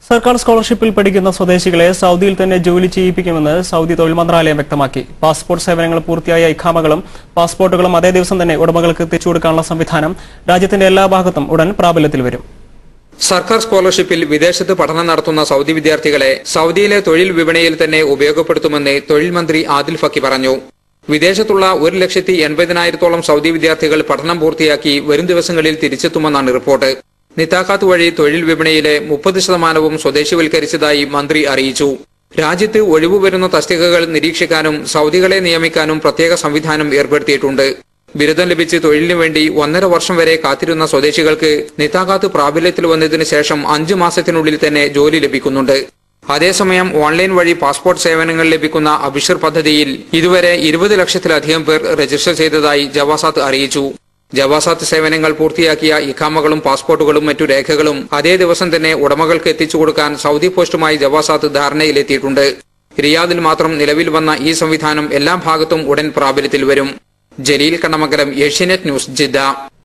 സർക്കാർ സ്കോളർഷിപ്പിൽ പഠിക്കുന്ന സ്വദേശികളെ സൗദിയിൽ തന്നെ ജോലി ചെയ്യിപ്പിക്കുമെന്ന് സൗദി തൊഴിൽ മന്ത്രാലയം വ്യക്തമാക്കി പാസ്പോർട്ട് സേവനങ്ങൾ പൂർത്തിയായ ഇഖാമകളും പാസ്പോർട്ടുകളും അതേ ദിവസം തന്നെ ഉടമകൾക്ക് തിരിച്ചു കൊടുക്കാനുള്ള സംവിധാനം രാജ്യത്തിന്റെ എല്ലാ ഭാഗത്തും ഉടൻ പ്രാബല്യത്തിൽ വരും സർക്കാർ സ്കോളർഷിപ്പിൽ വിദേശത്ത് പഠനം നടത്തുന്ന സൗദി വിദ്യാർത്ഥികളെ സൗദിയിലെ തൊഴിൽ വിപണിയിൽ തന്നെ ഉപയോഗപ്പെടുത്തുമെന്ന് തൊഴിൽ മന്ത്രി ആദിൽ ഫക്കി പറഞ്ഞു വിദേശത്തുള്ള ഒരു ലക്ഷത്തി എൺപതിനായിരത്തോളം സൗദി വിദ്യാർത്ഥികൾ പഠനം പൂർത്തിയാക്കി വരും ദിവസങ്ങളിൽ തിരിച്ചെത്തുമെന്നാണ് റിപ്പോർട്ട് നിതാഖാത്ത് വഴി തൊഴിൽ വിപണിയിലെ മുപ്പത് ശതമാനവും സ്വദേശിവൽക്കരിച്ചതായി മന്ത്രി അറിയിച്ചു രാജ്യത്ത് ഒഴിവു വരുന്ന തസ്തികകൾ നിരീക്ഷിക്കാനും സൗദികളെ നിയമിക്കാനും പ്രത്യേക സംവിധാനം ഏർപ്പെടുത്തിയിട്ടുണ്ട് ബിരുദം ലഭിച്ച് തൊഴിലിനു വേണ്ടി ഒന്നര വർഷം വരെ കാത്തിരുന്ന സ്വദേശികൾക്ക് നിതാഖാത്ത് പ്രാബല്യത്തിൽ വന്നതിന് ശേഷം അഞ്ചു മാസത്തിനുള്ളിൽ തന്നെ ജോലി ലഭിക്കുന്നുണ്ട് അതേസമയം ഓൺലൈൻ വഴി പാസ്പോർട്ട് സേവനങ്ങൾ ലഭിക്കുന്ന അബിഷർ പദ്ധതിയിൽ ഇതുവരെ ഇരുപത് ലക്ഷത്തിലധികം പേർ രജിസ്റ്റർ ചെയ്തതായി ജവാസാത്ത് അറിയിച്ചു ജവാസാത്ത് സേവനങ്ങൾ പൂർത്തിയാക്കിയ ഇഖാമകളും പാസ്പോർട്ടുകളും മറ്റു രേഖകളും അതേ ദിവസം തന്നെ ഉടമകൾക്ക് എത്തിച്ചു കൊടുക്കാൻ സൗദി പോസ്റ്റുമായി ജവാസാത്ത് ധാരണയിലെത്തിയിട്ടുണ്ട് റിയാദിൽ മാത്രം നിലവിൽ വന്ന ഈ സംവിധാനം എല്ലാ ഭാഗത്തും ഉടൻ പ്രാബല്യത്തിൽ വരും ജലീൽ കണ്ണമംഗലം ഏഷ്യാനെറ്റ് ന്യൂസ് ജിദ്ദ